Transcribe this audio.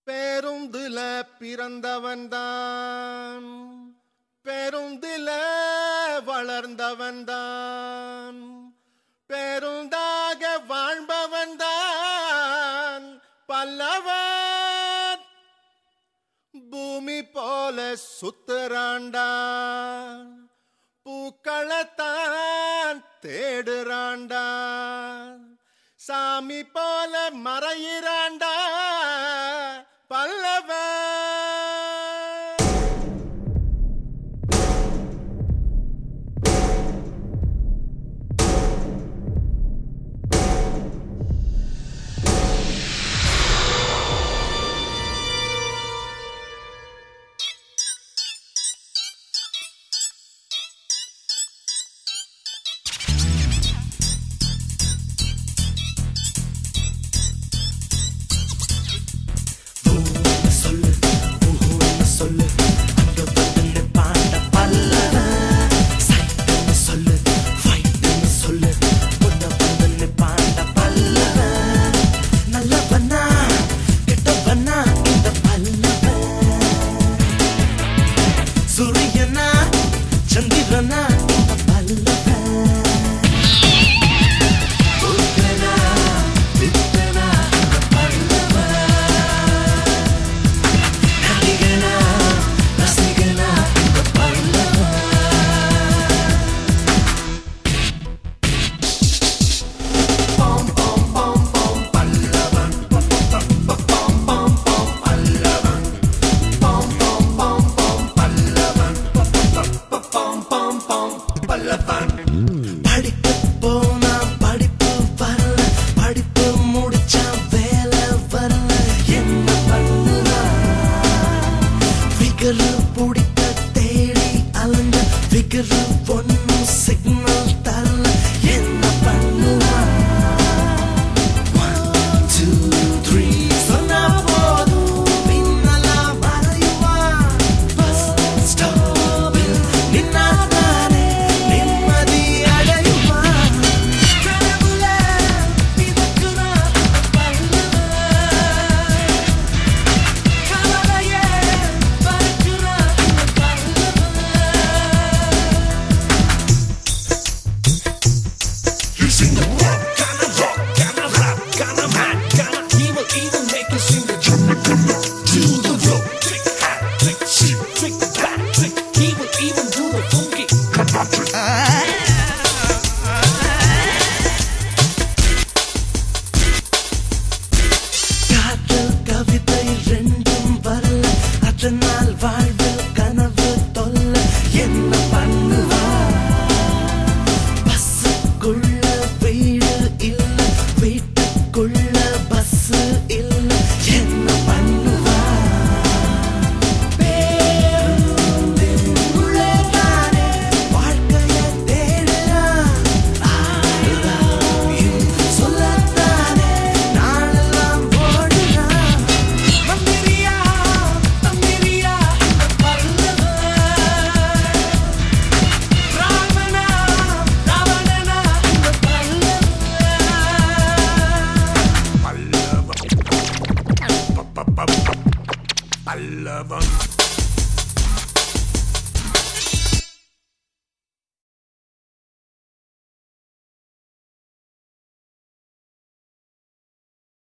பேருந்துல பிறந்தவன் தான் பேருந்துல வளர்ந்தவன் தான் பேருந்தாக வாழ்பவன் தான் பல்லவன் பூமி போல சுத்துறாண்டா பூக்களத்தான் தேடுறாண்டா சாமி போல மறையிறாண்டா பல்லவன் சொல்லு ஊஹூன்னு சொல்லு அங்க வந்து பாண்ட பல்லவ சைட்டுன்னு சொல்லு ஃபைட்டுன்னு சொல்லு முன்ன வந்து பாண்ட பல்லவ நல்லவனா கெட்டவனா இந்த பல்லவ சூரியனா சந்திரனா இந்த பல்லவ புத்தனா பித்தனா இந்த பல்லவ நடிகனா ரசிகனா இந்த பல்லவ பாம் பாம் பாம் பாம் பல்லவன் பாம் பாம் பாம் பல்லவன் பாம் பாம் பாம் பாம் பல்லவன் பாம் பாம் பாம் பல்லவன் படிக்க போனா படிப்பு வரல படிப்பு முடிச்சா வேலை வரல என்ன பண்ணலாம் ஃபிகர் பிடிக்க தேடி அலைஞ்ச ஃபிகர் ஒன்னும் சிக்னல் தரல என்ன பண்ணலாம் One, two, three, சொன்னா போதும் பின்னலாம் மறையுவான். Bus stop ல் நின்னாதானே நிம்மதி அடையுவான். கனவுல மிதக்குறான் பல்லவன். கவலையே பறக்குறான் Pallavan. He's in the rock, kinda rock, kinda rap, kinda mad, kinda evil, even make you sing the Do the rope, trick, hat, trick, sheep, trick, back, trick, he will even do the funky. காதல் கவிதை ரெண்டும் வரல அதனால் வாழ்வில் கனவு தொல்ல என்ன பண்ணுவா பஸ்ஸுக்குள்ள வீடு இல்ல வீட்டுக்குள்ள பஸ் இல்ல என்ன பண்ணுவா பேருந்தின் உள்ளே தானே வாழ்க்கைய தேடுறா I love you சொல்லத்தானே நாளெல்லாம் ஓடுறா மந்திரியா தந்திரியா இந்த பல்லவன் ராமனா ராவணனா இந்த பல்லவன் Pallava.